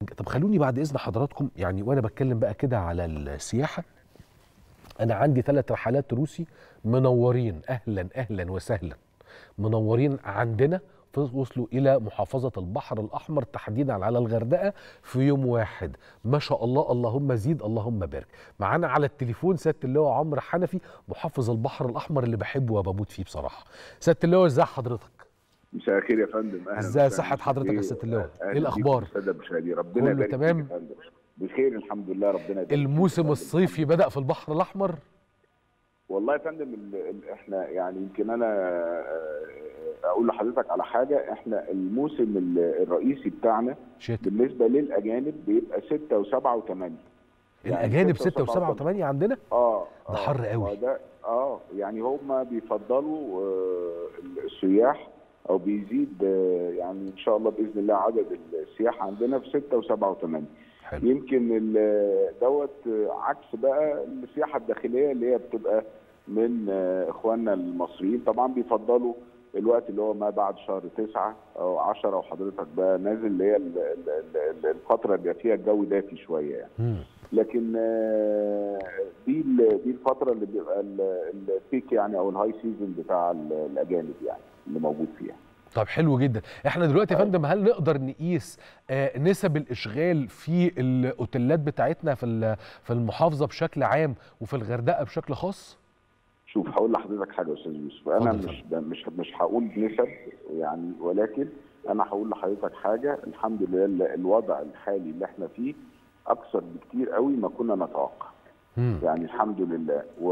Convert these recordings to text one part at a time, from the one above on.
طب خلوني بعد اذن حضراتكم يعني وانا بتكلم بقى كده على السياحه انا عندي ثلاث رحلات روسي منورين اهلا اهلا وسهلا منورين عندنا وصلوا الى محافظه البحر الاحمر تحديدا على الغردقه في يوم واحد ما شاء الله اللهم زيد اللهم بارك معانا على التليفون سياده اللواء عمرو حنفي محافظ البحر الاحمر اللي بحبه وبموت فيه بصراحه سياده اللواء ازي حضرتك مساء الخير يا فندم اهلا ازاي وسهلا. صحه حضرتك يا سياده اللواء أهلا ايه الاخبار بيكم الساده المشاهدين ربنا كله يبارك فيك تمام؟ يا فندم. بخير الحمد لله ربنا يبارك فيك يا الموسم فندم. الصيفي بدا في البحر الاحمر والله يا فندم ال- ال- احنا يعني يمكن انا آه، اقول لحضرتك على حاجه احنا الموسم ال- الرئيسي بتاعنا شتاء بالنسبه للاجانب بيبقى 6 و7 و8 الاجانب ستة 6 وسبعة و7 و8 عندنا اه ده آه، حر قوي. آه، ده اه يعني هم بيفضلوا آه، السياح او بيزيد آه، يعني ان شاء الله باذن الله عدد السياح عندنا في 6 و7 و8 حلو يمكن ال- دوت عكس بقى السياحه الداخليه اللي هي بتبقى من آه، اخواننا المصريين طبعا بيفضلوا الوقت اللي هو ما بعد شهر تسعة او عشرة وحضرتك بقى نازل اللي هي ال- ال- ال- الفتره اللي بيبقى فيها الجو دافي شويه يعني مم. لكن آه، دي ال- دي الفتره اللي بيبقى ال- البيك يعني او الهاي سيزون بتاع ال- الاجانب يعني اللي موجود فيها طب حلو جدا احنا دلوقتي يا فندم هل نقدر نقيس آه، نسب الاشغال في الاوتيلات بتاعتنا في ال- في المحافظه بشكل عام وفي الغردقه بشكل خاص شوف هقول لحضرتك حاجه يا استاذ يوسف انا اتفضل مش مش مش هقول نسب يعني ولكن انا هقول لحضرتك حاجه الحمد لله ال- الوضع الحالي اللي احنا فيه اكثر بكتير قوي ما كنا نتوقع مم. يعني الحمد لله و...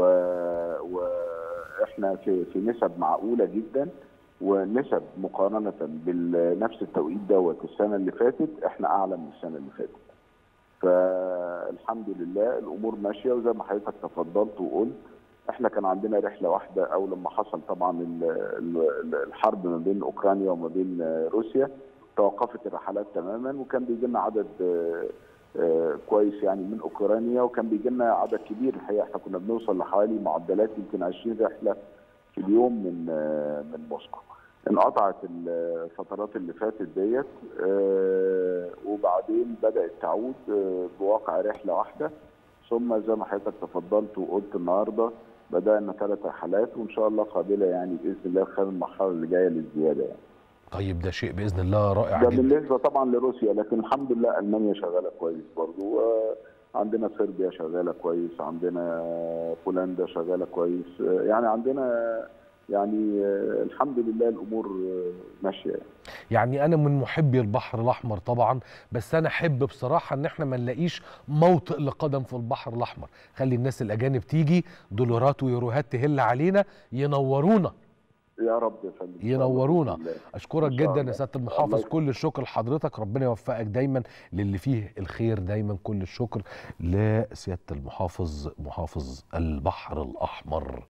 واحنا في في نسب معقوله جدا ونسب مقارنه بنفس التوقيت دوت السنه اللي فاتت احنا اعلى من السنه اللي فاتت فالحمد لله الامور ماشيه وزي ما حضرتك تفضلت وقلت احنا كان عندنا رحله واحده او لما حصل طبعا ال- ال- الحرب ما بين اوكرانيا وما بين روسيا توقفت الرحلات تماما وكان بيجي لنا عدد آه، آه، كويس يعني من اوكرانيا وكان بيجي لنا عدد كبير الحقيقه احنا كنا بنوصل لحوالي معدلات يمكن 20 رحله في اليوم من آه، من موسكو انقطعت الفترات اللي فاتت ديت آه، وبعدين بدات تعود آه، بواقع رحله واحده ثم زي ما حضرتك تفضلت وقلت النهارده بدانا ثلاث رحلات وان شاء الله قابله يعني باذن الله خلال المرحله اللي جايه للزياده يعني. طيب ده شيء باذن الله رائع ده جدا بالنسبه طبعا لروسيا لكن الحمد لله المانيا شغاله كويس برضو آه، عندنا صربيا شغاله كويس عندنا بولندا شغاله كويس آه، يعني عندنا يعني آه، الحمد لله الامور آه، ماشيه يعني. يعني انا من محبي البحر الاحمر طبعا بس انا احب بصراحه ان احنا ما نلاقيش موطئ لقدم في البحر الاحمر خلي الناس الاجانب تيجي دولارات ويوروهات تهل علينا ينورونا يا رب يا فندم إن شاء الله ينورونا. بإذن الله. اشكرك إن شاء جدا يا الله. سياده الله المحافظ يخليك. كل الشكر لحضرتك ربنا يوفقك دايما للي فيه الخير دايما كل الشكر لسياده المحافظ محافظ البحر الاحمر